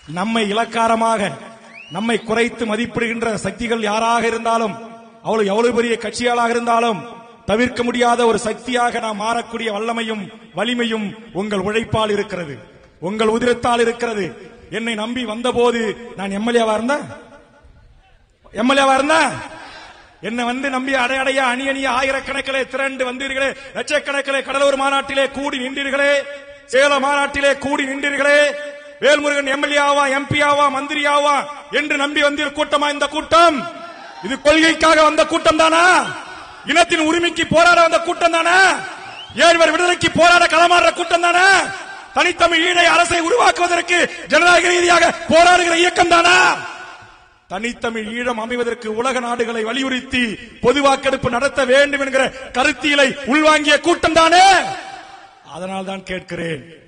நம்மை இலக்காரமாக நம்மை குறைத்து மதிப்பிடுகின்ற சக்திகள் யாராக இருந்தாலும் அவ்வளவு எவ்வளவு பெரிய கட்சியாளாக இருந்தாலும் தவிர்க்க முடியாத ஒரு சக்தியாக நாம் மாறக்கூடிய வல்லமையும் வலிமையும் உங்கள் உழைப்பால் இருக்கிறது உங்கள் உதிரத்தால் இருக்கிறது என்னை நம்பி வந்தபோது நான் எம்எல்ஏவா இருந்தேன் எம்எல்ஏவா இருந்தேன் என்ன வந்து நம்பி அடையடைய அணி அணிய ஆயிரக்கணக்கிலே திரண்டு வந்தீர்களே லட்சக்கணக்கிலே கடலூர் மாநாட்டிலே கூடி நின்றீர்களே சேலம் மாநாட்டிலே கூடி நின்றீர்களே வேல்முருகன் எம்எல்ஏ ஆவா எம்பி ஆவா மந்திரி ஆவா என்று நம்பி வந்தீர் கூட்டமா இந்த கூட்டம் இது கொள்கைக்காக வந்த கூட்டம் தானா இனத்தின் உரிமைக்கு போராட வந்த கூட்டம் தானா ஏழ்வர் விடுதலைக்கு போராட களமாடுற கூட்டம் தானா தனித்தமிழ் ஈழை அரசை உருவாக்குவதற்கு ஜனநாயக ரீதியாக போராடுகிற இயக்கம் தானா தனித்தமிழ் ஈழம் அமைவதற்கு உலக நாடுகளை வலியுறுத்தி பொது வாக்கெடுப்பு நடத்த வேண்டும் என்கிற கருத்தியலை உள்வாங்கிய கூட்டம் தானே அதனால் தான் கேட்கிறேன்